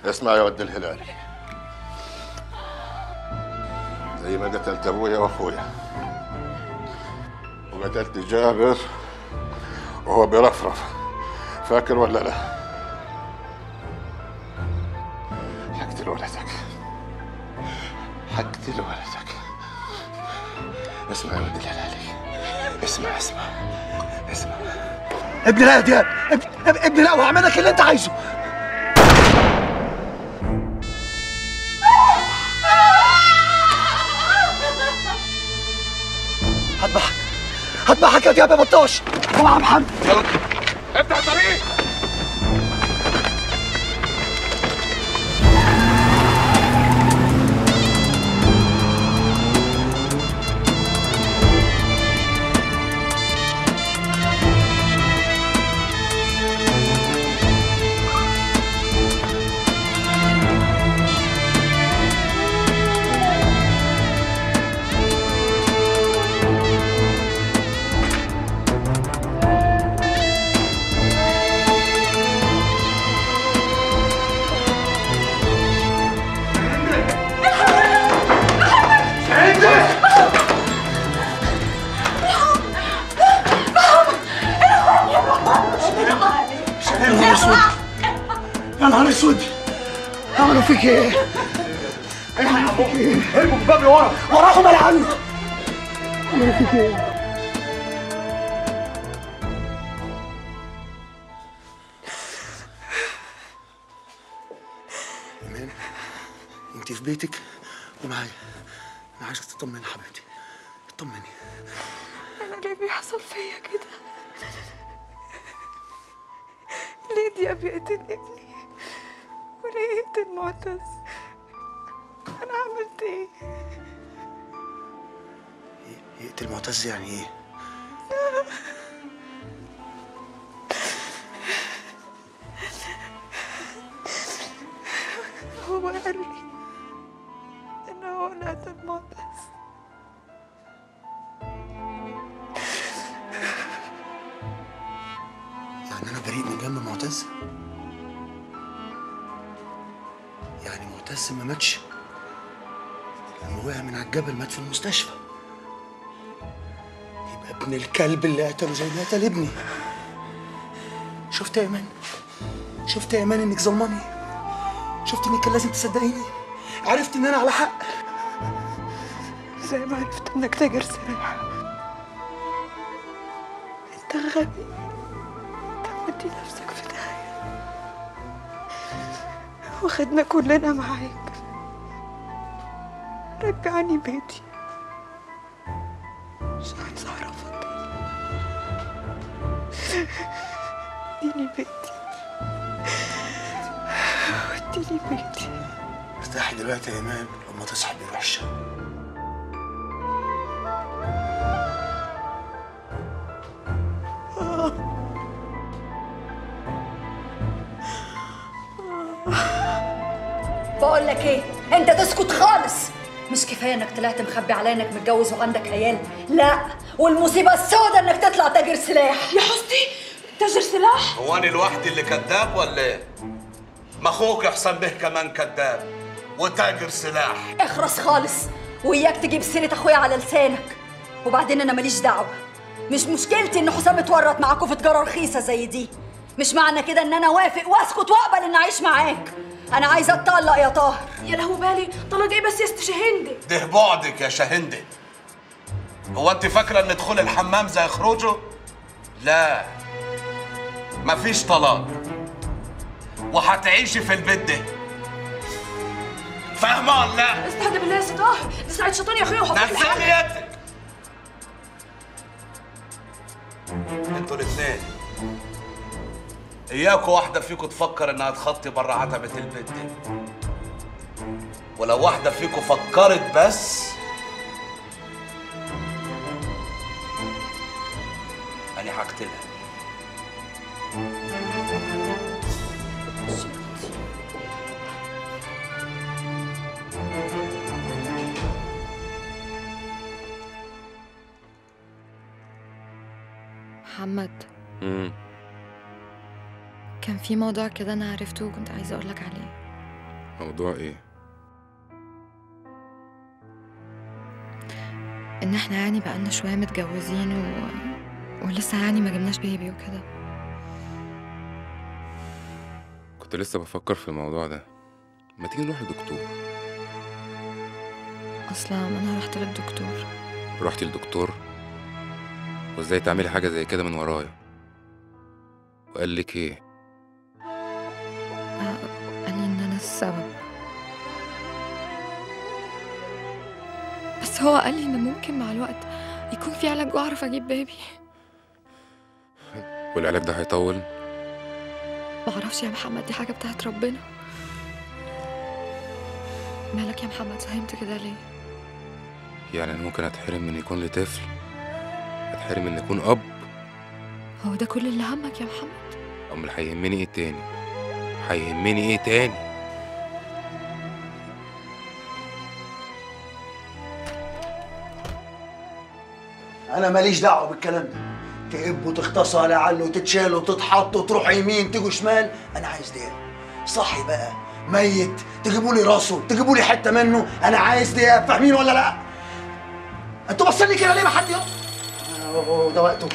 اسمع يا ود الهلالي زي ما قتلت ابويا واخويا وقتلت جابر وهو بيرفرف فاكر ولا لا؟ حقتل ولدك حقتل ولدك اسمع يا ود الهلالي اسمع اسمع اسمع ابني لا يا دياب ابني, ابني لا وهعمل لك اللي انت عايزه هذبحك هذبحك يا دياب يا بطاش طلع يا محمد افتح الطريق يا نهار اسود يا نهار اسود عملوا فيك ايه؟ عملوا فيك ايه؟ ارموا الباب ورا وراهم يا عم عملوا فيك ايه؟ ايمان انت في بيتك ومعايا انا عايزك تطمني يا حبيبتي اطمني انا ليه بيحصل فيا كده ليه دياب يقتل ابني وليه يقتل معتز انا عملت ايه يقتل معتز يعني ايه؟ هو قال لي ان هو اللي قتل معتز يعني انا بريء من جنب معتز؟ يعني معتز ما ماتش لما وقع من على الجبل مات في المستشفى يبقى ابن الكلب اللي قتله زي ما قتل ابني شفت يا ايمان شفت يا ايمان انك ظلماني شفت انك كان لازم تصدقيني عرفت ان انا على حق زي ما عرفت انك تاجر سلاح انت غبي انت مودي نفسك في داهية واخدنا كلنا معاك رجعني بيتي مش عايز اعرفك اديني بيتي اديني بيتي ارتاحي دلوقتي يا ايمان لما تصحي بيروح الشام بقول لك ايه انت تسكت خالص مش كفايه انك طلعت مخبي عليا انك متجوز وعندك عيال لا والمصيبه السوداء انك تطلع تاجر سلاح يا حسني تاجر سلاح هو انا لوحدي اللي كذاب ولا ايه؟ ما اخوك حسام به كمان كذاب وتاجر سلاح اخرس خالص وياك تجيب سيره اخويا على لسانك وبعدين انا ماليش دعوه مش مشكلتي ان حسام اتورط معاكوا في تجاره رخيصه زي دي مش معنى كده ان انا وافق واسكت واقبل ان اعيش معاك انا عايزه اتطلق يا طاهر يا لهو بالي طلق ايه بس يا ست شهندي ده بعدك يا شهندة هو انت فاكره ان دخول الحمام زي خروجه؟ لا مفيش طلاق وهتعيشي في البيت ده فاهمه ولا لا؟ استهدى بالله يا ست طاهر دي ساعة شيطان يا اخويا وحطيت لي نزلي حاجة. يدك انتوا الاثنين اياكوا واحدة فيكم تفكر انها تخطي بره عتبة البيت دي ولو واحدة فيكم فكرت بس أنا هقتلها محمد كان في موضوع كده انا عرفته وكنت عايزه اقولك عليه موضوع ايه ان احنا يعني بقالنا شويه متجوزين و... ولسه يعني ما جبناش بيبي وكده كنت لسه بفكر في الموضوع ده ما تيجي نروح لدكتور اصلا انا رحت للدكتور رحتي للدكتور وازاي تعملي حاجه زي كده من ورايا وقال لك ايه آه، قال لي ان انا السبب بس هو قال لي ان ممكن مع الوقت يكون في علاج واعرف اجيب بيبي والعلاج ده هيطول معرفش يا محمد دي حاجه بتاعت ربنا مالك يا محمد فهمت كده ليه يعني انا ممكن اتحرم من يكون لي طفل اتحرم من يكون اب هو ده كل اللي همك يا محمد امال هيهمني ايه تاني هيهمني ايه تاني انا ماليش دعوه بالكلام ده تقب وتختصى لعل وتتشال وتتحط وتروح يمين تيجوا شمال انا عايز دياب صحي بقى ميت تجيبوا لي راسه تجيبوا لي حته منه انا عايز دياب فاهمين ولا لا انتوا باصين لي كده ليه ما حد يقف أهو ده وقته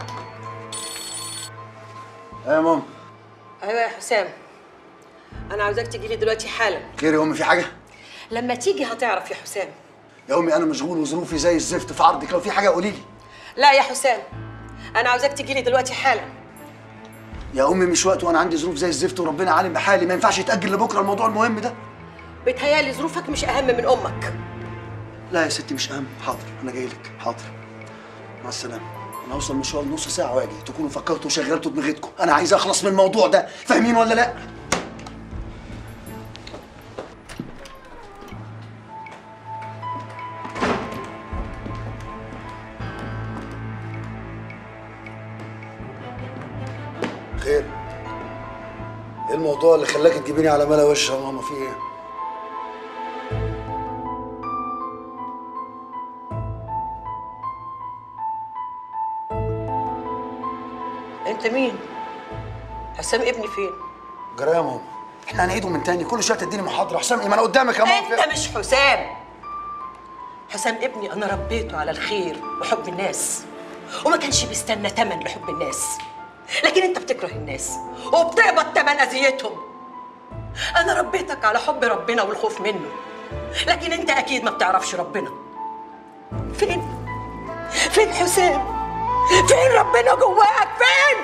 ايه يا ماما ايوه يا حسام انا عاوزاك تيجي لي دلوقتي حالا خير يا امي في حاجه لما تيجي هتعرف يا حسام يا امي انا مشغول وظروفي زي الزفت في عرضك لو في حاجه قولي لي لا يا حسام انا عاوزاك تيجي لي دلوقتي حالا يا امي مش وقت وانا عندي ظروف زي الزفت وربنا عالم بحالي ما ينفعش يتاجل لبكره الموضوع المهم ده بتهيالي ظروفك مش اهم من امك لا يا ستي مش اهم حاضر انا جاي لك حاضر مع السلامه انا هوصل مشوار نص ساعه واجي تكونوا فكرتوا وشغلتوا دماغتكم انا عايز اخلص من الموضوع ده فاهمين ولا لا خير ايه الموضوع اللي خلاك تجيبيني على ملا وش يا ماما في ايه انت مين حسام ابني فين جرى يا ماما احنا هنعيده من تاني كل شويه تديني محاضره حسام ايه ما انا قدامك يا ماما انت مش حسام حسام ابني انا ربيته على الخير وحب الناس وما كانش بيستنى تمن لحب الناس لكن انت بتكره الناس وبتقبض تمن اذيتهم انا ربيتك على حب ربنا والخوف منه لكن انت اكيد ما بتعرفش ربنا فين فين حسام فين ربنا جواك فين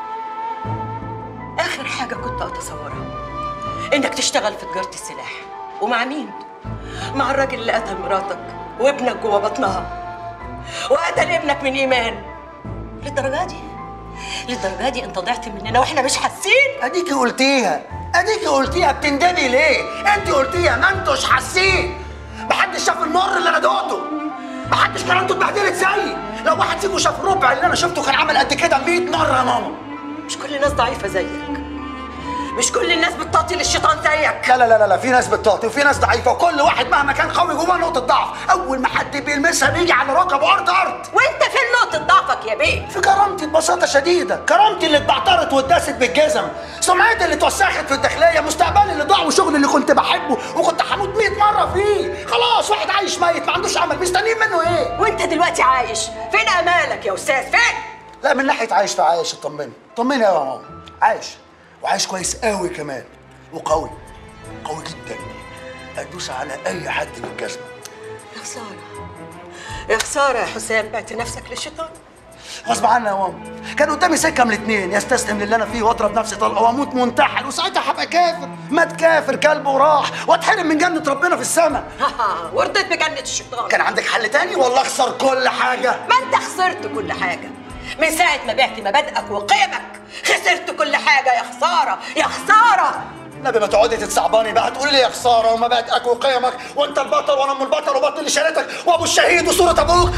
اخر حاجه كنت اتصورها انك تشتغل في تجاره السلاح ومع مين مع الراجل اللي قتل مراتك وابنك جوه بطنها وقتل ابنك من ايمان للدرجه دي للدرجه دي انت ضعت مننا واحنا مش حاسين اديكي قلتيها اديكي قلتيها بتندمي ليه انت قلتيها ما انتوش حاسين محدش شاف المر اللي انا دقته محدش كان عنده اتبهدلت زيي لو واحد فيكم شاف الربع اللي انا شفته كان عمل قد كده 100 مره يا ماما مش كل الناس ضعيفه زيك مش كل الناس بتطاطي للشيطان زيك لا لا لا لا في ناس بتطاطي وفي ناس ضعيفه وكل واحد مهما كان قوي جواه نقطه ضعف اول ما حد بيلمسها بيجي على ركبه ارض ارض وانت فين نقطه ضعفك يا بيه في كرامتي ببساطه شديده كرامتي اللي اتبعترت واتداست بالجزم سمعتي اللي اتوسخت في الداخليه مستقبلي اللي ضاع وشغلي اللي كنت بحبه وكنت هموت 100 مره فيه خلاص واحد عايش ميت ما عندوش امل مستنيين منه ايه وانت دلوقتي عايش فين امالك يا استاذ فين لا من ناحيه عايش فعايش اطمني طمني يا ماما عايش وعايش كويس قوي كمان وقوي قوي جدا ادوس على اي حد بالجزمه يا خساره يا خساره يا حسام بعت نفسك للشيطان غصب عني يا ماما كان قدامي سكه من الاثنين يستسلم للي انا فيه واضرب نفسي طلقه واموت منتحر وساعتها هبقى كافر مات كافر كلب وراح واتحرم من جنه ربنا في السماء ورضيت بجنه الشيطان كان عندك حل تاني ولا اخسر كل حاجه ما انت خسرت كل حاجه من ساعه ما بعت مبادئك وقيمك خسرت كل حاجه يا خساره يا خساره النبي ما تقعدي تتصعباني بقى تقولي لي يا خساره ومبادئك وقيمك وانت البطل وانا ام البطل وبطل اللي شالتك وابو الشهيد وصوره ابوك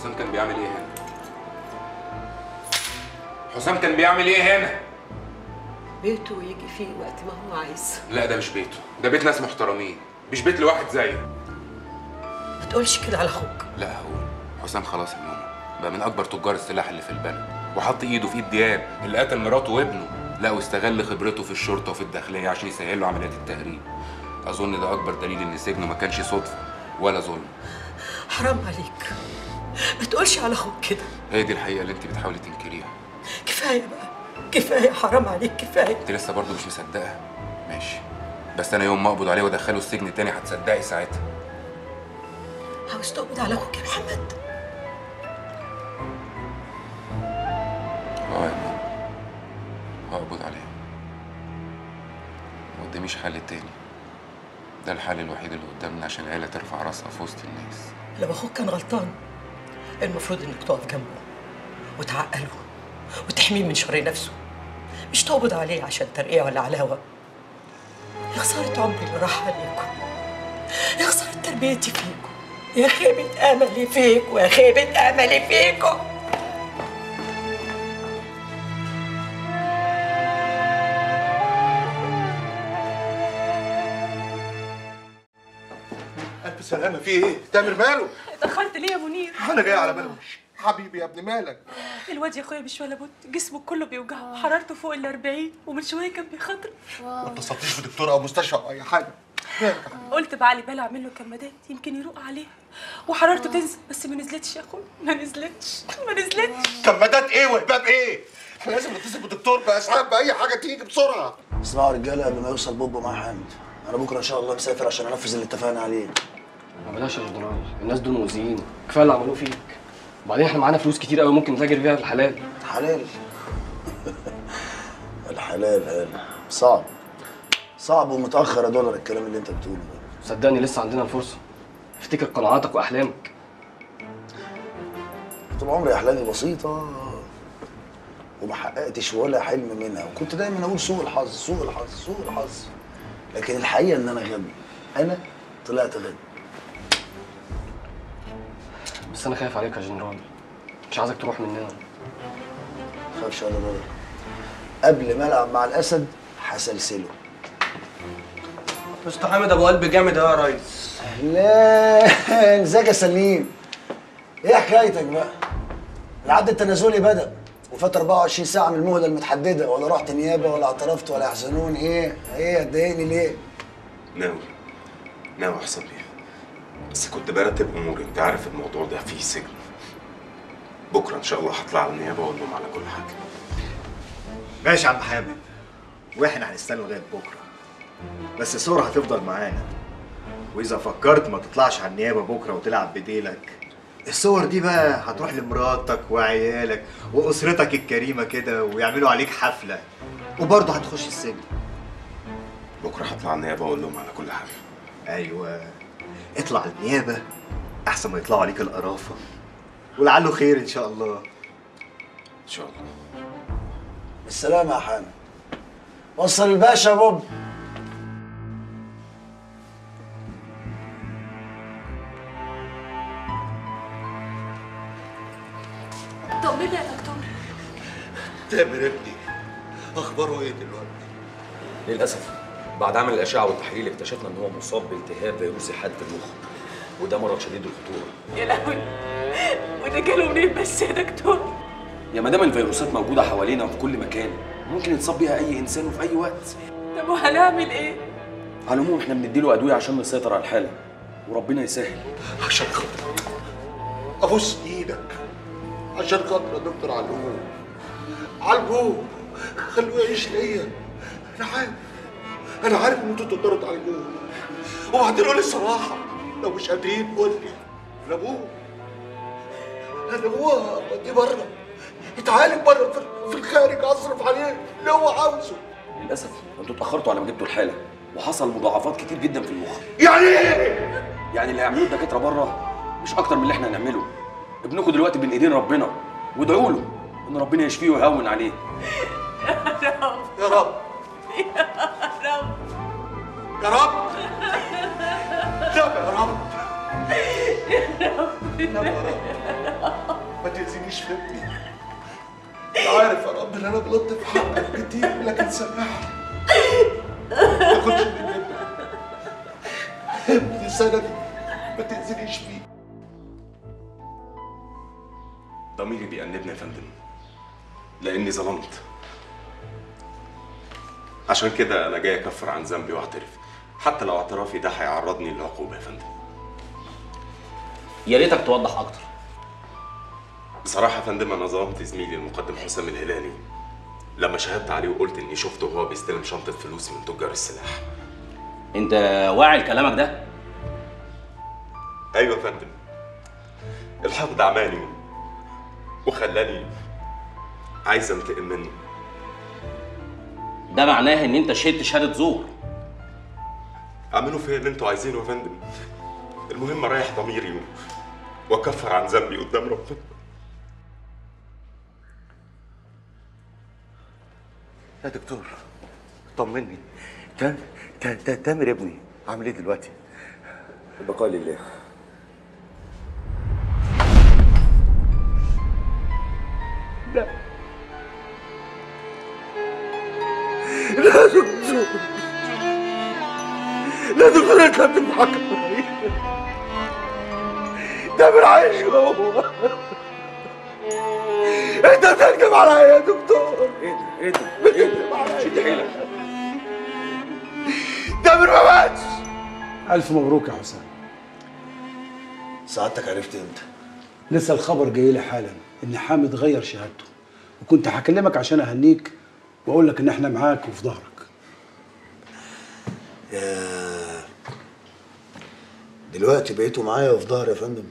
حسام كان بيعمل ايه هنا حسام كان بيعمل ايه هنا بيته ويجي فيه وقت ما هو عايز لا ده مش بيته ده بيت ناس محترمين مش بيت لواحد زيه ما تقولش كده على اخوك لا هقول حسام خلاص يا ماما بقى من اكبر تجار السلاح اللي في البلد وحط ايده في ايد دياب اللي قتل مراته وابنه لا واستغل خبرته في الشرطه وفي الداخليه عشان يسهل له عمليات التهريب اظن ده اكبر دليل ان سجنه ما كانش صدفه ولا ظلم حرام عليك ما تقولش على اخوك كده هي دي الحقيقه اللي انت بتحاولي تنكريها كفايه بقى كفايه حرام عليك كفايه انت لسه برضه مش مصدقه ماشي بس انا يوم ما اقبض عليه وادخله السجن تاني هتصدقي ساعتها عاوز تقبض على اخوك يا محمد اه يا ماما هقبض عليه ما قداميش حل تاني ده الحل الوحيد اللي قدامنا عشان العيله ترفع راسها في وسط الناس لو اخوك كان غلطان المفروض انك تقف جنبه وتعقله وتحميه من شر نفسه مش تقبض عليه عشان ترقية ولا علاوة يا خسارة عمري اللي راح عليكم يا خسارة تربيتي فيكم يا خيبة أملي فيكم يا خيبة أملي فيكم الف سلامه في ايه تامر ماله اتأخرت ليه يا منير؟ انا جاي على بالوش حبيبي يا ابني مالك الواد يا اخويا مش ولا بد جسمه كله بيوجعه حرارته فوق ال 40 ومن شويه كان بيخاطر ما اتصلتيش بدكتور او مستشفى او اي حاجه مالك يا حبيبي؟ قلت بعلي بالي اعمل له كمادات يمكن يروق عليها وحرارته تنزل بس ما نزلتش يا اخويا ما نزلتش ما نزلتش كمادات ايه وهباب ايه احنا لازم نتصل بدكتور باسعاف باي حاجه تيجي بسرعه اسمعوا يا رجاله قبل ما يوصل بوبو مع حامد انا بكره ان شاء الله مسافر عشان انفذ اللي اتفقنا عليه ما بلاش يا جدران الناس دول مؤذيين كفايه اللي عملوه فيك وبعدين احنا معانا فلوس كتير قوي ممكن نتاجر فيها في الحلال حلال الحلال هلا صعب صعب ومتاخر يا دولار الكلام اللي انت بتقوله ده صدقني لسه عندنا الفرصه افتكر قناعاتك واحلامك طول عمري احلامي بسيطه وما حققتش ولا حلم منها وكنت دايما اقول سوء الحظ سوء الحظ سوء الحظ لكن الحقيقه ان انا غبي انا طلعت غبي بس انا خايف عليك يا جنرال مش عايزك تروح مننا خافش ولا دولار قبل ما العب مع الاسد هسلسله مستر حامد ابو قلب جامد أوي يا ريس لا ازيك يا سليم ايه حكايتك بقى العد التنازلي بدا وفات 24 ساعه من المهله المتحدده ولا رحت نيابه ولا اعترفت ولا يحزنون ايه ايه هتضايقني ليه ناوي ناوي احسن ليها بس كنت برتب اموري انت عارف الموضوع ده فيه سجن بكره ان شاء الله هطلع على النيابه واقول لهم على كل حاجه ماشي يا عم حامد واحنا هنستنى لغايه بكره بس الصور هتفضل معانا واذا فكرت ما تطلعش على النيابه بكره وتلعب بديلك الصور دي بقى هتروح لمراتك وعيالك واسرتك الكريمه كده ويعملوا عليك حفله وبرضه هتخش السجن بكره هطلع على النيابه واقول لهم على كل حاجه ايوه اطلع على النيابه احسن ما يطلعوا عليك القرافه ولعله خير ان شاء الله ان شاء الله بالسلامه يا حامد وصل الباشا يا بوب طمني يا دكتور تامر ابني اخباره ايه دلوقتي للأسف بعد عمل الأشعة والتحليل اكتشفنا إن هو مصاب بالتهاب فيروسي حاد في المخ وده مرض شديد الخطورة يا لهوي وده جاله منين بس يا دكتور يا مدام الفيروسات موجودة حوالينا وفي كل مكان ممكن يتصاب بيها أي إنسان وفي أي وقت طب وهنعمل ايه؟ على العموم إحنا بنديله أدوية عشان نسيطر على الحالة وربنا يسهل عشان خاطر ابوس ايدك عشان خاطر يا دكتور علوم عالجوه خلوه يعيش ليا انا عارف انا عارف ان انتوا تقدروا تعالجوه وبعدين قول الصراحه لو مش قادرين قول لي انا ابوه انا ابوه وديه بره يتعالج بره في- في الخارج اصرف عليه اللي هو عاوزه للأسف أنتوا اتأخرتوا على ما جبتوا الحالة وحصل مضاعفات كتير جدا في المخ يعني ايه؟ يعني اللي هيعملوه الدكاترة بره مش أكتر من اللي إحنا هنعمله ابنكم دلوقتي بين إيدين ربنا وادعوا له إن ربنا يشفيه ويهون عليه يا رب يا رب يا رب يا رب لا يا رب يا رب لا يا رب ما تأذينيش في ابني أنا عارف يا رب إن أنا غلطت في حقك كتير لكن سامحني ما تاخدش من ابني ابني سندي ما تأذينيش فيه ضميري بيأنبني يا فندم لأني ظلمت عشان كده أنا جاي أكفر عن ذنبي وأعترف حتى لو اعترافي ده هيعرضني للعقوبة يا فندم يا ريتك توضح اكتر بصراحة يا فندم أنا ظلمت زميلي المقدم حسام الهلالي لما شهدت عليه وقلت إني شفته وهو بيستلم شنطة فلوس من تجار السلاح انت واعي لكلامك ده أيوة يا فندم الحقد عماني وخلاني عايز أنتقم منه ده معناه ان انت شهدت شهاده زور اعملوا فيا اللي انتوا عايزينه يا فندم المهم اريح ضميري و- واكفر عن ذنبي قدام ربنا يا دكتور طمني تا- تا- تا- تامر ابني عامل ايه دلوقتي؟ بقاء لله لا لا يا دكتور لا يا دكتور انت بتضحك عليا تامر عايش جوه انت بتكذب عليا يا دكتور ايه ده؟ بتكذب عليا شد حيلك تامر ما ماتش ألف مبروك يا حسام سعادتك عرفت امتى؟ لسه الخبر جاي لي حالا إن حامد غير شهادته وكنت هكلمك عشان أهنيك وأقول لك إن إحنا معاك وفي ظهرك يا دلوقتي بقيتوا معايا وفي ظهري يا فندم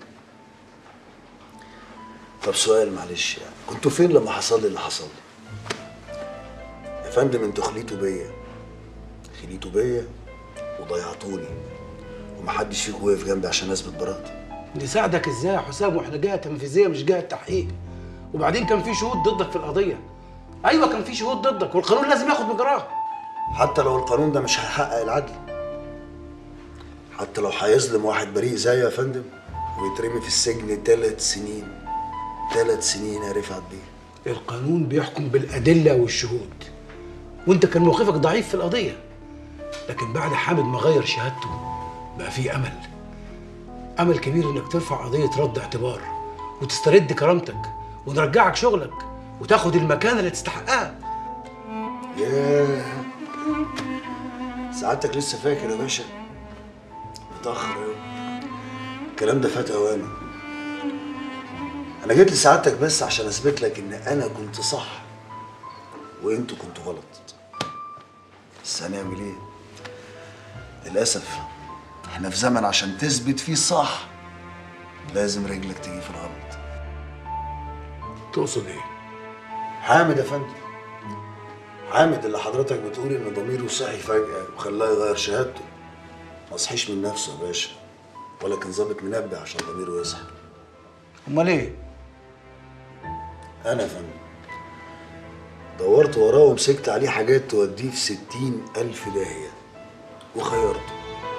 طب سؤال معلش يعني كنتوا فين لما حصل لي اللي حصل لي يا فندم انتوا خليتوا بيا خليتوا بيا وضيعتوني ومحدش فيكم وقف جنبي عشان اثبت براءتي نساعدك إزاي يا حسام وإحنا جهة تنفيذية مش جهة تحقيق وبعدين كان في شهود ضدك في القضية أيوة كان في شهود ضدك والقانون لازم ياخد مجراه حتى لو القانون ده مش هيحقق العدل حتى لو هيظلم واحد بريء زيي يا فندم ويترمي في السجن ثلاث سنين ثلاث سنين يا رفعت بيه القانون بيحكم بالأدلة والشهود وأنت كان موقفك ضعيف في القضية لكن بعد حامد ما غير شهادته بقى في أمل أمل كبير إنك ترفع قضية رد اعتبار وتسترد كرامتك ونرجعك شغلك وتاخد المكانة اللي تستحقها ياه سعادتك لسه فاكر يا باشا متأخر أوي الكلام ده فات أوانه أنا جيت لسعادتك بس عشان أثبت لك إن أنا كنت صح وأنتوا كنتوا غلط بس هنعمل إيه؟ للأسف إحنا في زمن عشان تثبت فيه صح لازم رجلك تيجي في الغلط تقصد إيه؟ حامد يا فندم حامد اللي حضرتك بتقول ان ضميره صحي فجأة وخلاه يغير شهادته ما صحيش من نفسه يا باشا ولا كان ظابط منبه عشان ضميره يصحى أمال إيه؟ انا يا فندم دورت وراه ومسكت عليه حاجات توديه في ستين ألف داهية وخيرته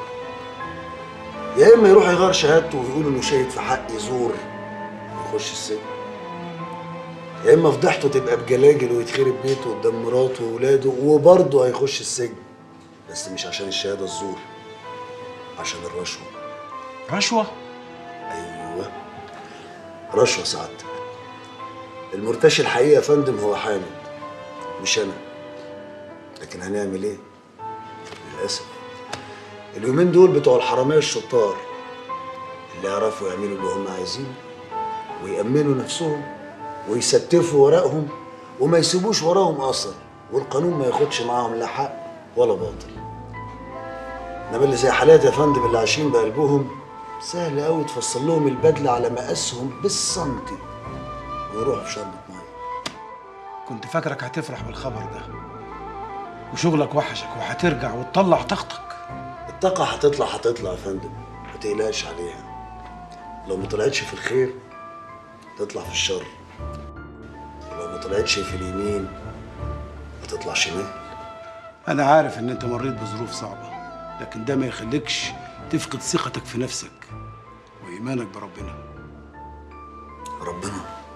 يا إما يروح يغير شهادته ويقول إنه شاهد في حقي زور ويخش السجن يا إما فضحته تبقى بجلاجل ويتخرب بيته قدام مراته وولاده وبرضه هيخش السجن بس مش عشان الشهادة الزور عشان الرشوة رشوة؟ أيوه رشوة سعادتك المرتشي الحقيقي يا فندم هو حامد مش أنا لكن هنعمل إيه؟ للأسف اليومين دول بتوع الحرامية الشطار اللي يعرفوا يعملوا اللي هم عايزينه ويأمنوا نفسهم ويستفوا ورقهم وما يسيبوش وراهم أثر والقانون ما ياخدش معاهم لا حق ولا باطل انما اللي زي حالات يا فندم اللي عايشين بقلبهم سهل قوي تفصل لهم البدله على مقاسهم بالسنتي ويروحوا في شربة ميه كنت فاكرك هتفرح بالخبر ده وشغلك وحشك وهترجع وتطلع طاقتك الطاقة هتطلع هتطلع يا فندم ما تقلقش عليها لو ما طلعتش في الخير تطلع في الشر ولو ما طلعتش في اليمين هتطلع شمال أنا عارف إن أنت مريت بظروف صعبة لكن ده ما يخليكش تفقد ثقتك في نفسك وإيمانك بربنا ربنا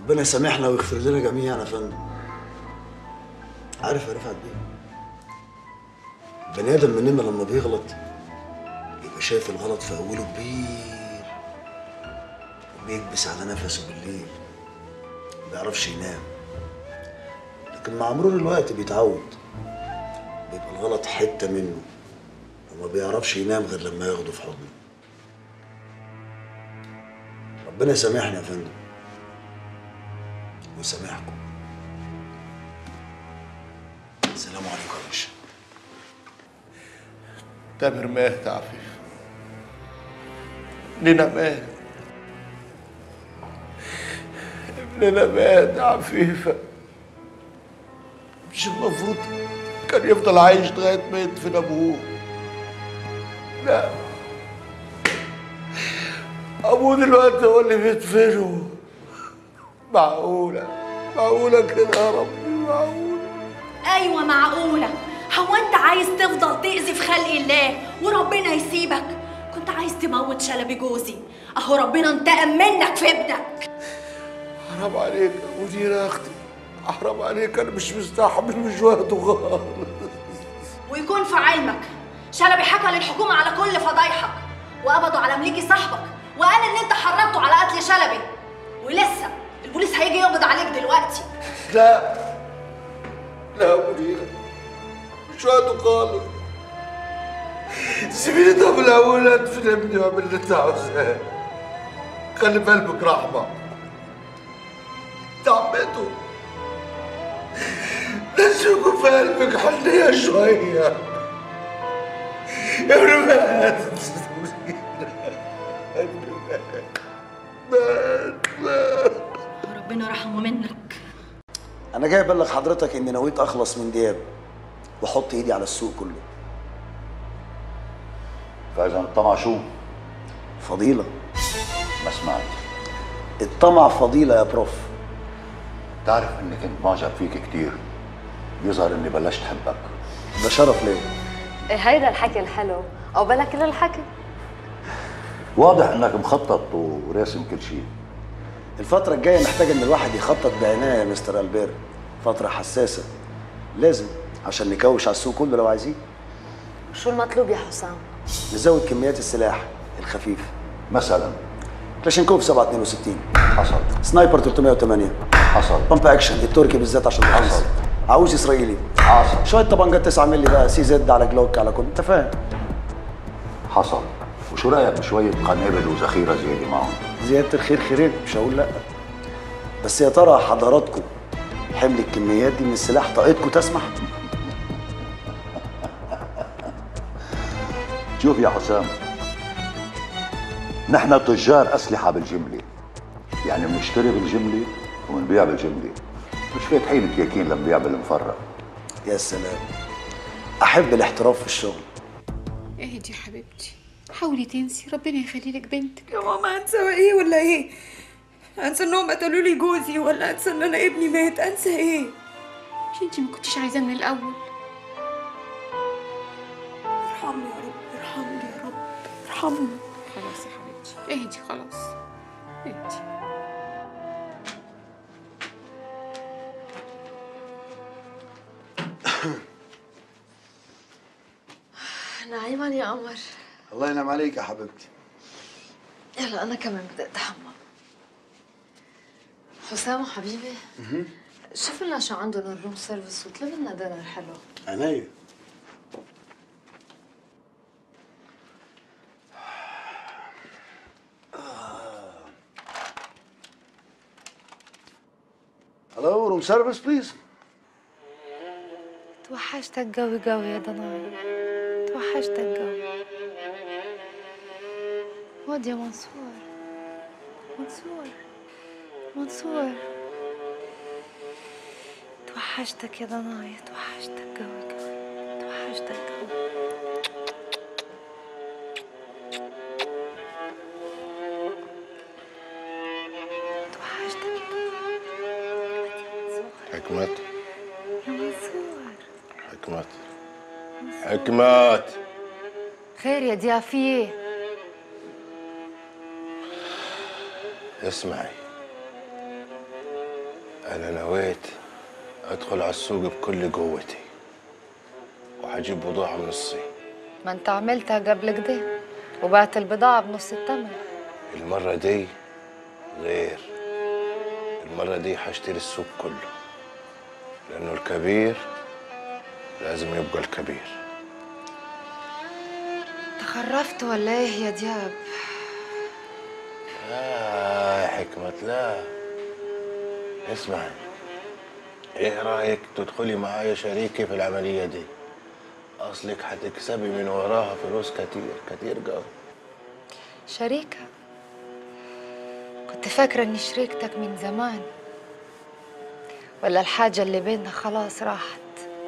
ربنا يسامحنا ويغفر لنا جميعا يا فندم عارف يا رفعت بيه البني ادم مننا لما بيغلط بيبقى شايف الغلط في اوله كبير وبيكبس على نفسه بالليل ما بيعرفش ينام لكن مع مرور الوقت بيتعود بيبقى الغلط حته منه وما بيعرفش ينام غير لما ياخده في حضنه ربنا يسامحنا يا فندم ويسامحكم السلام عليكم يا باشا تامر مات يا عفيف ابننا مات ابننا مات يا عفيفة مش المفروض كان يفضل عايش لغاية ما يدفن أبوه لا أبوه دلوقتي هو اللي بيدفنه معقولة معقولة كده يا ربي معقولة ايوه معقوله هو انت عايز تفضل تاذي في خلق الله وربنا يسيبك كنت عايز تموت شلبي جوزي اهو ربنا انتقم منك في ابنك حرام عليك يا مدير يا أختي حرام عليك أنا مش مستحمل مش واخده خالص ويكون في علمك شلبي حكى للحكومه على كل فضايحك وقبضوا على مليكي صاحبك وقال ان انت حرضته على قتل شلبي ولسه البوليس هيجي يقبض عليك دلوقتي لا لا يا مديرة مش وقته خالص سيبيني طب الأول أدفن ابني وأعمل اللي أنت عاوزاه خلي في قلبك رحمة تعبته لازم يكون في قلبك حنية شوية يا ابني مات مات مات ربنا رحمه منك انا جاي ابلغ حضرتك اني نويت اخلص من دياب واحط ايدي على السوق كله فاذا الطمع شو؟ فضيله ما سمعت الطمع فضيله يا بروف تعرف اني كنت معجب فيك كتير بيظهر اني بلشت حبك ده شرف ليا إيه هيدا الحكي الحلو او بلا كل الحكي واضح انك مخطط وراسم كل شيء الفترة الجاية محتاج إن الواحد يخطط بعناية يا مستر ألبير فترة حساسة لازم عشان نكوش على السوق كله لو عايزين شو المطلوب يا حسام نزود كميات السلاح الخفيف مثلا كلاشينكوف 762 حصل سنايبر 308 حصل بامب اكشن التركي بالذات عشان حصل عاوز اسرائيلي حصل شويه طبنجات 9 مللي بقى سي زد على جلوك على كل انت فاهم حصل وشو رايك بشويه قنابل وذخيره زياده معهم زياده الخير خيرين مش هقول لا بس يا ترى حضراتكم حمل الكميات دي من السلاح طاقتكم تسمح شوف يا حسام نحن تجار اسلحه بالجمله يعني بنشتري بالجمله وبنبيع بالجمله مش فاتحين كياكين لنبيع بالمفرق يا سلام احب الاحتراف في الشغل اهدي يا حبيبتي حاولي تنسي ربنا يخلي لك بنتك يا ماما انسى ايه ولا ايه؟ انسى انهم قتلوا لي جوزي ولا انسى ان انا ابني مات انسى ايه؟ مش انتي ما كنتيش عايزاه من الاول ارحمني يا رب ارحمني يا رب ارحمني خلاص يا حبيبتي اهدي خلاص اهدي نعيما يا قمر الله ينعم عليك يا حبيبتي يلا انا كمان بدي اتحمم حسام حبيبي شوف لنا شو عندهم الروم سيرفيس وطلب لنا دينر حلو عينيا هلو روم سيرفيس بليز توحشتك قوي قوي يا ضناي توحشتك قوي واد يا منصور منصور منصور توحشتك يا ضناي توحشتك قوي قوي توحشتك قوي توحشتك حكمت يا منصور حكمت حكمت خير يا ضيافيه اسمعي أنا نويت أدخل على السوق بكل قوتي وهجيب بضاعة من الصين ما انت عملتها قبل كده وبعت البضاعة بنص الثمن المرة دي غير المرة دي هشتري السوق كله لأنه الكبير لازم يبقى الكبير تخرفت ولا ايه يا دياب آه يا حكمة لا اسمع ايه رأيك تدخلي معايا شريكي في العملية دي أصلك هتكسبي من وراها فلوس كتير كتير قوي شريكة كنت فاكرة اني شريكتك من زمان ولا الحاجة اللي بيننا خلاص راحت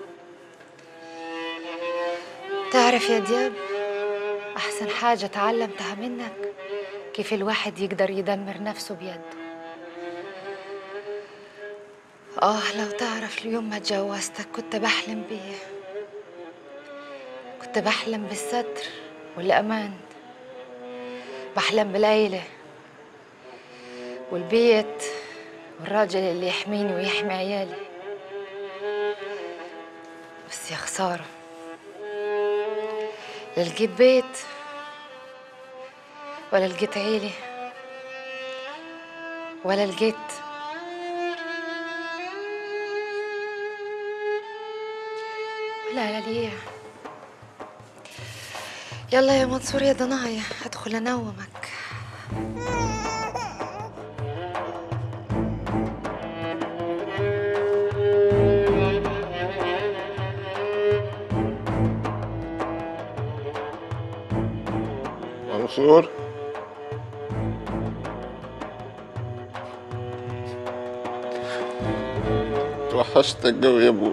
تعرف يا دياب أحسن حاجة تعلمتها منك كيف الواحد يقدر يدمر نفسه بيده آه لو تعرف اليوم ما اتجوزتك كنت بحلم بيه كنت بحلم بالستر والأمان بحلم بالعيلة والبيت والراجل اللي يحميني ويحمي عيالي بس يا خسارة لا لقيت بيت ولا لقيت عيلة ولا لقيت ولا ليا يلا يا منصور يا ضنايا ادخل انومك منصور توحشتك قوي يا ابوي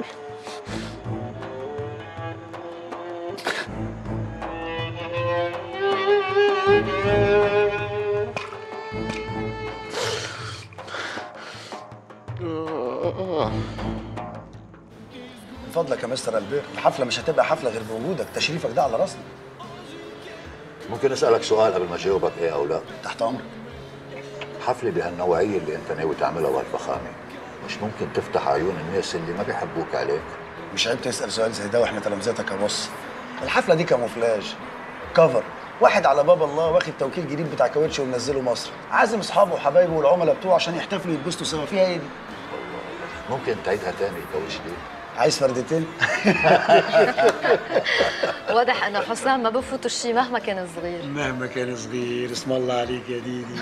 من فضلك يا مستر البير الحفله مش هتبقى حفله غير بوجودك تشريفك ده على راسنا ممكن اسالك سؤال قبل ما اجاوبك ايه او لا تحت امرك حفله بهالنوعيه اللي انت ناوي تعملها بهالفخامه مش ممكن تفتح عيون الناس اللي ما بيحبوك عليك مش عيب تسال سؤال زي ده واحنا تلامذتك يا بص الحفله دي كاموفلاج كفر واحد على باب الله واخد توكيل جديد بتاع كاوتش ومنزله مصر عازم اصحابه وحبايبه والعملاء بتوعه عشان يحتفلوا يتبسطوا سوا فيها ايه دي ممكن تعيدها تاني الكاوتش دي عايز فردتين واضح ان حسام ما بفوتوا شي مهما كان صغير مهما كان صغير اسم الله عليك يا ديدي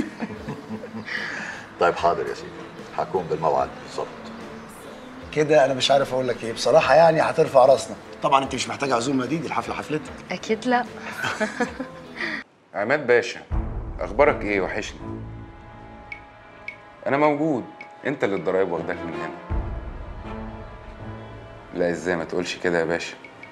طيب حاضر يا سيدي حكون بالموعد بالظبط كده انا مش عارف اقول لك ايه بصراحه يعني هترفع راسنا طبعا انت مش محتاجه عزومه دي دي الحفله حفلتك اكيد لا عماد باشا اخبارك ايه وحشني انا موجود انت اللي الضرايب واخداك من هنا لا ازاي ما تقولش كده يا باشا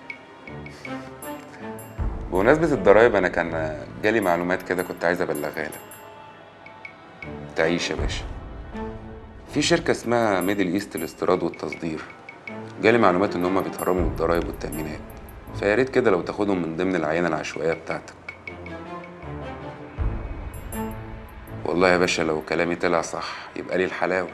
بمناسبة الضرايب انا كان جالي معلومات كده كنت عايز ابلغها لك تعيش يا باشا في شركة اسمها ميدل ايست الاستيراد والتصدير جالي معلومات ان هم بيتهربوا من الضرايب والتأمينات فيا ريت كده لو تاخدهم من ضمن العينة العشوائية بتاعتك والله يا باشا لو كلامي طلع صح يبقى لي الحلاوة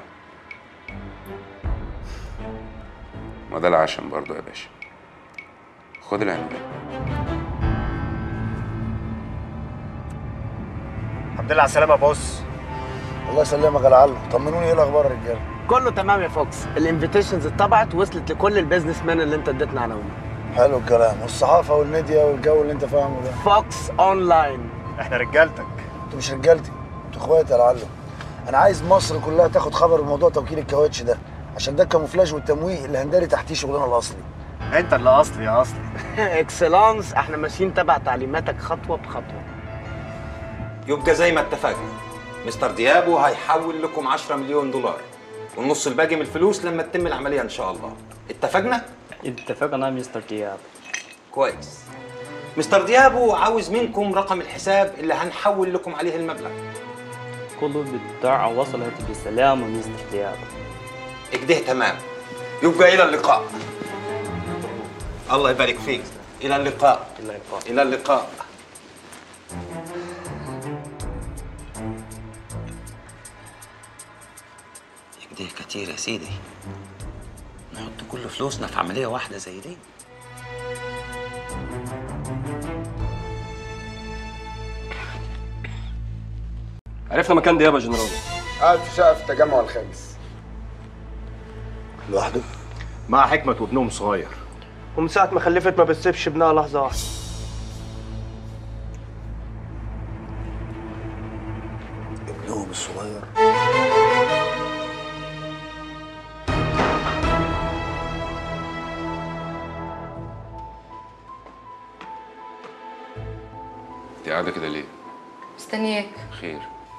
ما ده العشم برضو يا باشا خد العنوان الحمد لله على السلامه يا بص الله يسلمك يا لعله طمنوني ايه الاخبار يا رجاله كله تمام يا فوكس الانفيتيشنز اتطبعت وصلت لكل البيزنس مان اللي انت اديتنا عناوين حلو الكلام والصحافه والميديا والجو اللي انت فاهمه ده فوكس اونلاين احنا رجالتك انتوا مش رجالتي انتوا اخواتي يا لعله انا عايز مصر كلها تاخد خبر بموضوع توكيل الكاوتش ده عشان ده الكاموفلاج والتمويه اللي هنداري تحتيه شغلنا الاصلي انت اللي اصلي يا اصلي اكسلانس احنا ماشيين تبع تعليماتك خطوه بخطوه يبقى زي ما اتفقنا مستر ديابو هيحول لكم 10 مليون دولار والنص الباقي من الفلوس لما تتم العمليه ان شاء الله اتفقنا اتفقنا مستر دياب كويس مستر ديابو عاوز منكم رقم الحساب اللي هنحول لكم عليه المبلغ كل البضاعة وصلت بسلام مستر دياب اكده تمام يبقى الى اللقاء الله يبارك فيك الى اللقاء الى اللقاء الى اللقاء دي كتير يا سيدي نحط كل فلوسنا في عملية واحدة زي دي عرفنا مكان دياب يا جنرال قاعد في شقه في التجمع الخامس لوحده؟ مع حكمة وابنهم صغير ومن ساعه ما خلفت ما بتسيبش ابنها لحظه واحده ابنهم الصغير انت قاعده كده ليه مستنياك خير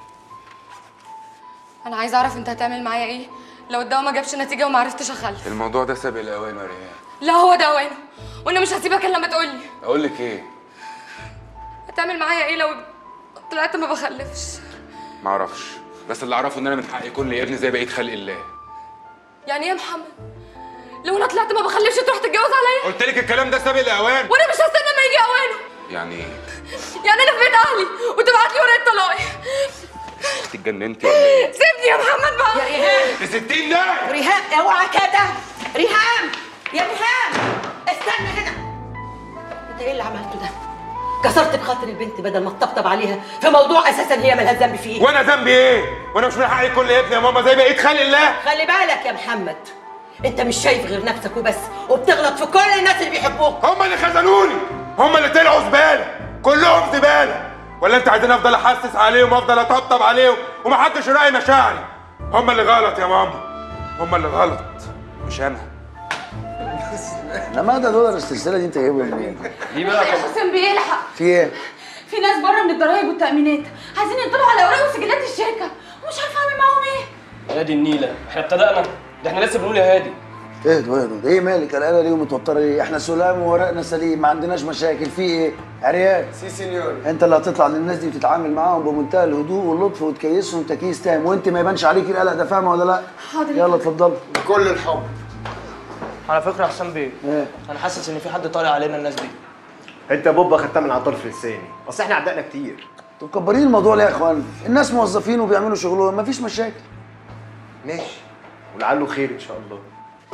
انا عايزه اعرف انت هتعمل معايا ايه لو الدواء ما جابش نتيجه وما عرفتش اخلف الموضوع ده سابق الاوان يا ريان لا هو ده اوانه وانا مش هسيبك الا لما تقولي اقول لك ايه هتعمل معايا ايه لو طلعت ما بخلفش ما اعرفش بس اللي اعرفه ان انا من حقي يكون لي ابن زي بقيه خلق الله يعني ايه يا محمد لو انا طلعت ما بخلفش تروح تتجوز عليا قلت لك الكلام ده سابق الاوان وانا مش هستنى ما يجي اوانه يعني ايه يعني انا في بيت اهلي وتبعت لي ورقه طلاقي انت اتجننتي ولا ايه سيبني يا محمد بقى يا ريهام في 60 ده ريهام اوعى كده ريهام يا ريهام استنى هنا انت ايه اللي عملته ده؟ كسرت بخاطر البنت بدل ما تطبطب عليها في موضوع اساسا هي مالهاش ذنب فيه وانا ذنبي ايه وانا مش من حقي يكون لي ابن يا ماما زي بقيه خلق الله خلي بالك يا محمد انت مش شايف غير نفسك وبس وبتغلط في كل الناس اللي بيحبوك هم اللي خذلوني هم اللي طلعوا زباله كلهم زباله ولا انت عايزين افضل احسس عليهم وافضل اطبطب عليهم ومحدش يراعي مشاعري هم اللي غلط يا ماما هم اللي غلط مش انا احنا ماذا دولار السلسله دي انت جايبها منين؟ ليه يا حسام بيلحق في ايه؟ في ناس بره من الضرايب والتأمينات عايزين يطلعوا على اوراق وسجلات الشركه ومش عارفه اعمل معاهم ايه هادي النيله احنا ابتدأنا ده احنا لسه بنقول يا هادي اهدوا اهدوا ايه مالك قلقانه ليه ومتوتره ليه؟ احنا سلام وورقنا سليم ما عندناش مشاكل في ايه؟ عريان سي سينيور انت اللي هتطلع للناس دي وتتعامل معاهم بمنتهى الهدوء واللطف وتكيسهم تكييس تام وانت ما يبانش عليك القلق ده فاهمه ولا لا؟ حاضر يلا اتفضل كل الحب على فكره يا حسام بيه ايه؟ انا حاسس ان في حد طالع علينا الناس دي انت يا بوب خدتها من على الطرف اللساني اصل احنا عدقنا كتير انتوا مكبرين الموضوع ليه يا اخوان؟ الناس موظفين وبيعملوا شغلهم مفيش مشاكل ماشي ولعله خير ان شاء الله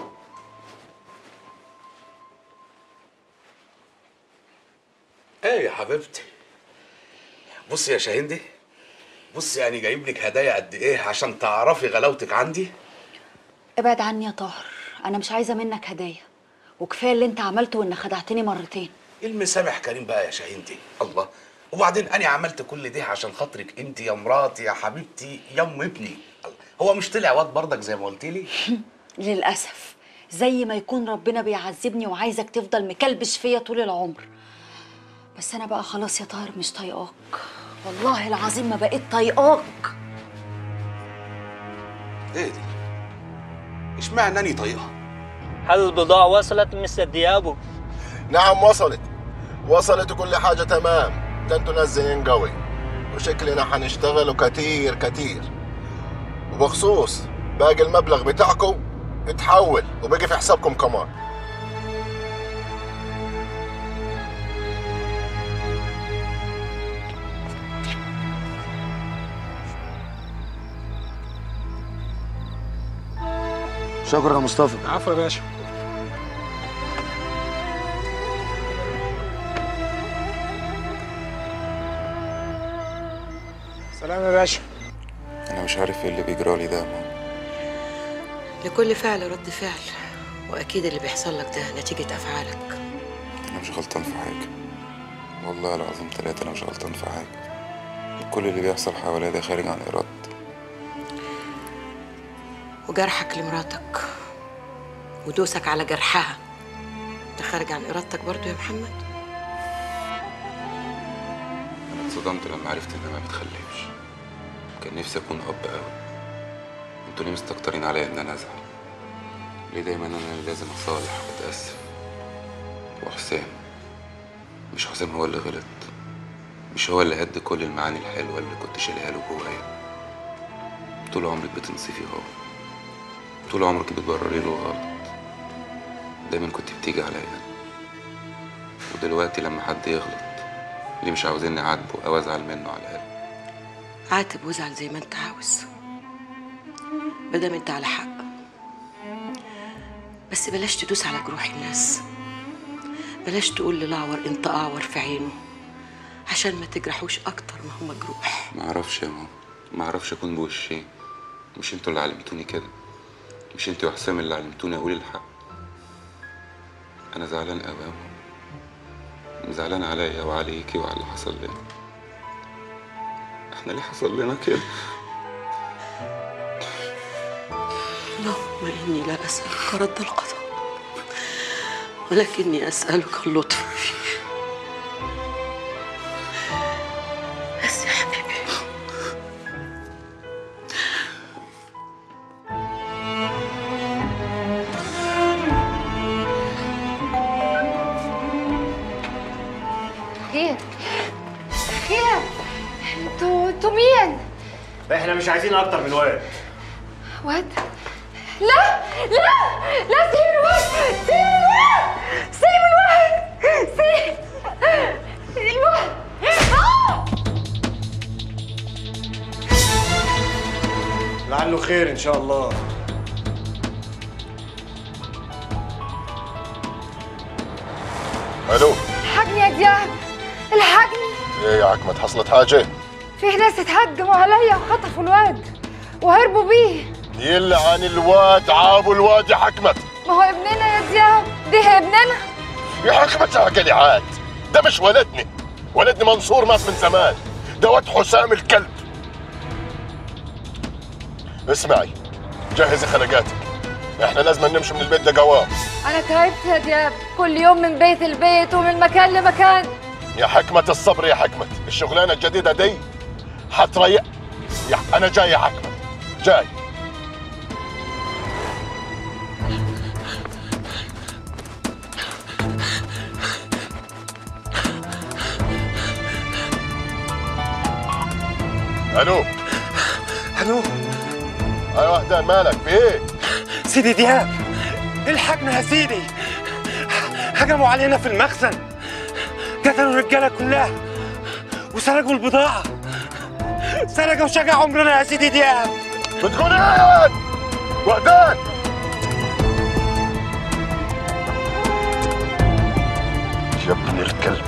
ايه يا حبيبتي بصي يا شاهندي بصي يعني جايب لك هدايا قد ايه عشان تعرفي غلاوتك عندي ابعد عني يا طاهر انا مش عايزه منك هدايا وكفايه اللي انت عملته وانك خدعتني مرتين المسامح كريم بقى يا شاهندي الله وبعدين انا عملت كل ده عشان خاطرك انت يا مراتي يا حبيبتي يا ام ابني الله. هو مش طلع واد برضك زي ما قلت لي للاسف زي ما يكون ربنا بيعذبني وعايزك تفضل مكلبش فيا طول العمر بس انا بقى خلاص يا طاهر مش طايقاك والله العظيم ما بقيت طايقاك ايه دي اشمعنى اني طايقها هل البضاعة وصلت مستر ديابو؟ نعم وصلت وصلت وكل حاجة تمام ده انتوا ناس زين قوي وشكلنا حنشتغلوا كتير كتير وبخصوص باقي المبلغ بتاعكم اتحول وبقي في حسابكم كمان شكرا يا مصطفى عفوا يا باشا سلام يا باشا انا مش عارف ايه اللي بيجرالي ده يا ماما لكل فعل رد فعل واكيد اللي بيحصل لك ده نتيجه افعالك انا مش غلطان في حاجه والله العظيم ثلاثة انا مش غلطان في حاجه كل اللي بيحصل حواليا ده خارج عن ارادتي وجرحك لمراتك ودوسك على جرحها ده خارج عن ارادتك برضو يا محمد انا اتصدمت لما عرفت انها ما بتخلفش كان نفسي اكون اب قوي انتوا ليه مستكترين عليا ان انا ازعل ليه دايما انا اللي لازم اصالح واتاسف وحسام مش حسام هو اللي غلط مش هو اللي هد كل المعاني الحلوه اللي كنت شايلها له جوايا طول عمرك بتنصفي هو طول عمرك بتبرري له غلط دايما كنت بتيجي عليا ودلوقتي لما حد يغلط ليه مش عاوزيني اعاتبه او ازعل منه على الاقل عاتب وازعل زي ما انت عاوز مادام انت على حق بس بلاش تدوس على جروح الناس بلاش تقول للأعور انت أعور في عينه عشان ما تجرحوش أكتر ما هو مجروح ما اعرفش يا ماما ما اعرفش اكون بوشين مش انتوا اللي علمتوني كده مش انتوا يا حسام اللي علمتوني اقول الحق انا زعلان قوي يا ماما زعلان عليا وعليكي وعلى اللي حصل لنا احنا ليه حصل لنا كده اللهم إني لا أسألك رد القضاء ولكني أسألك اللطف فيه بس يا حبيبي خير خير انتوا انتوا مين؟ احنا مش عايزين اكتر من واد واد لا لا لا سيب الواد سيب الواد سيب الواد سيب الواد آه! لعله خير ان شاء الله الو الحقني يا دياب الحقني ايه يا عكمت حصلت حاجه فيه ناس اتهجموا عليا وخطفوا الواد وهربوا بيه يلعن الواد عابوا الواد يا حكمت ما هو ابننا يا دياب ده ابننا يا حكمت عقلي عاد ده مش ولدني ولدني منصور مات من زمان ده واد حسام الكلب اسمعي جهزي خلقاتك احنا لازم نمشي من البيت ده قوام انا تعبت يا دياب كل يوم من بيت لبيت ومن مكان لمكان يا حكمة الصبر يا حكمة الشغلانة الجديدة دي حتريح يا أنا جاي يا حكمة جاي الو الو ايوه وحدان مالك في ايه؟ سيدي دياب الحقنا يا سيدي هجموا علينا في المخزن قتلوا الرجاله كلها وسرقوا البضاعه سرقوا شقى عمرنا يا سيدي دياب بتقول ايه يا واد؟ وحدان يا ابن الكلب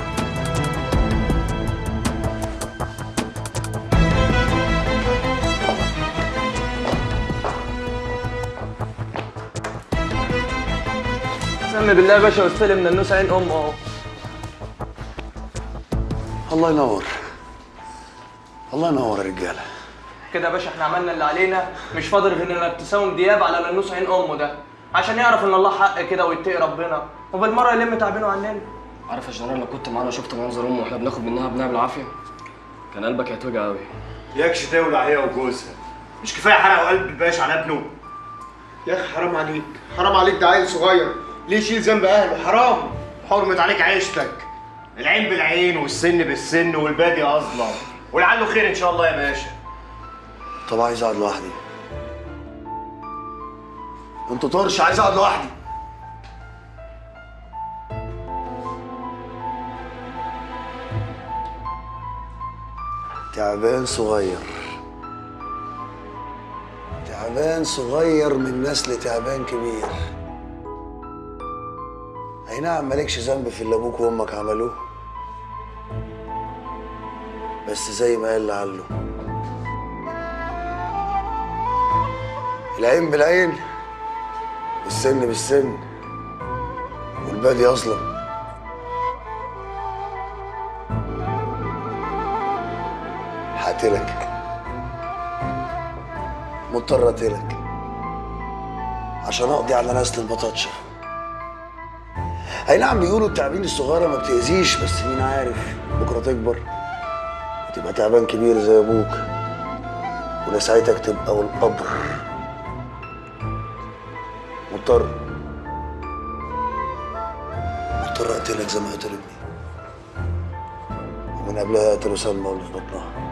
سمي بالله يا باشا واستلم من النوس عين امه اهو الله ينور الله ينور يا رجاله كده يا باشا احنا عملنا اللي علينا مش فاضل غير انك تساوم دياب على ننوس عين امه ده عشان يعرف ان الله حق كده ويتقي ربنا وبالمره يلم تعبينه عننا عارف يا جنرال لو كنت معانا شفت منظر امه واحنا بناخد منها ابنها بالعافيه كان قلبك هيتوجع قوي ياكش تولع هي وجوزها مش كفايه حرقوا قلب الباشا على ابنه يا اخي حرام عليك حرام عليك ده عيل صغير ليه يشيل ذنب اهله حرام حرمت عليك عيشتك العين بالعين والسن بالسن والبادي اظلم ولعله خير ان شاء الله يا باشا طب عايز اقعد لوحدي انت طرش عايز اقعد لوحدي تعبان صغير تعبان صغير من نسل تعبان كبير اي نعم مالكش ذنب في اللي ابوك وامك عملوه بس زي ما قال لعله العين بالعين والسن بالسن والبادي اظلم هقتلك مضطر اقتلك عشان اقضي على نسل البطاطشه اي نعم بيقولوا التعابين الصغيره ما بتاذيش بس مين عارف بكره تكبر وتبقى تعبان كبير زي ابوك ونسعتك تبقى والقبر مضطر مضطر اقتلك زي ما قتل ابني ومن قبلها قتلوا سلمى واللي في بطنها